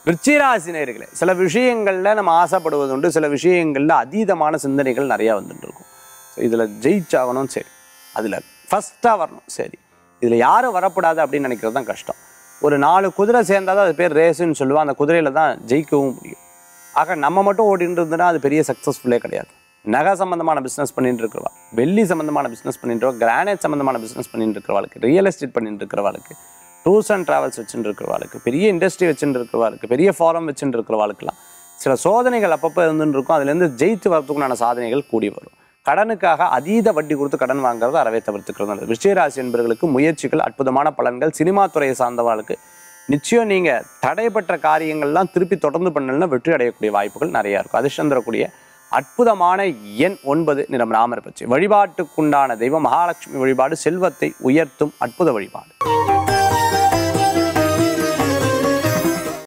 விருச்சிராசி நேர்களே சில விஷயங்களில் நம்ம ஆசைப்படுவது உண்டு சில விஷயங்களில் அதீதமான சிந்தனைகள் நிறையா வந்துட்டு இருக்கும் ஸோ இதில் ஜெயிச்சாகணும் சரி அதில் ஃபஸ்ட்டாக வரணும் சரி இதில் யாரும் வரக்கூடாது அப்படின்னு நினைக்கிறது தான் கஷ்டம் ஒரு நாலு குதிரை சேர்ந்தால் தான் அது பேர் ரேஸுன்னு சொல்லுவோம் அந்த குதிரையில் தான் ஜெயிக்கவும் முடியும் ஆக நம்ம மட்டும் ஓடிட்டு இருந்தோம்னா அது பெரிய சக்ஸஸ்ஃபுல்லே கிடையாது நகை சம்மந்தமான பிஸ்னஸ் பண்ணிட்டு இருக்கிறவா வெள்ளி சம்மந்தமான பிஸ்னஸ் பண்ணிட்டு இருக்கவா கிரானைட் சம்மந்தமான பிஸ்னஸ் பண்ணிட்டு இருக்கிறவாளுக்கு ரியல் எஸ்டேட் பண்ணிட்டு இருக்கிறவாளுக்கு டூர்ஸ் அண்ட் ட்ராவல்ஸ் வச்சுட்டு இருக்கிறவாளுக்கு பெரிய இண்டஸ்ட்ரி வச்சுட்டு இருக்கிறவாளுக்கு பெரிய ஃபாரம் வச்சுட்டு இருக்கிறவாளுக்கெல்லாம் சில சோதனைகள் அப்பப்போ இருந்துட்டு இருக்கும் அதுலேருந்து ஜெயித்து வரதுக்குண்டான சாதனைகள் கூடி வரும் கடனுக்காக அதீத வட்டி கொடுத்து கடன் வாங்குறது அறவே தவிர்த்துக்கிறது நல்லது விஷயராசி என்பவர்களுக்கு முயற்சிகள் அற்புதமான பலன்கள் சினிமா துறையை சார்ந்தவர்களுக்கு நிச்சயம் நீங்கள் தடைப்பட்ட காரியங்கள்லாம் திருப்பி தொடர்ந்து பண்ணலன்னா வெற்றி அடையக்கூடிய வாய்ப்புகள் நிறையா இருக்கும் அதிர்ஷ்டம் தரக்கூடிய அற்புதமான எண் ஒன்பது நிறம் ராமர் பச்சை வழிபாட்டுக்குண்டான தெய்வம் மகாலட்சுமி வழிபாடு செல்வத்தை உயர்த்தும் அற்புத வழிபாடு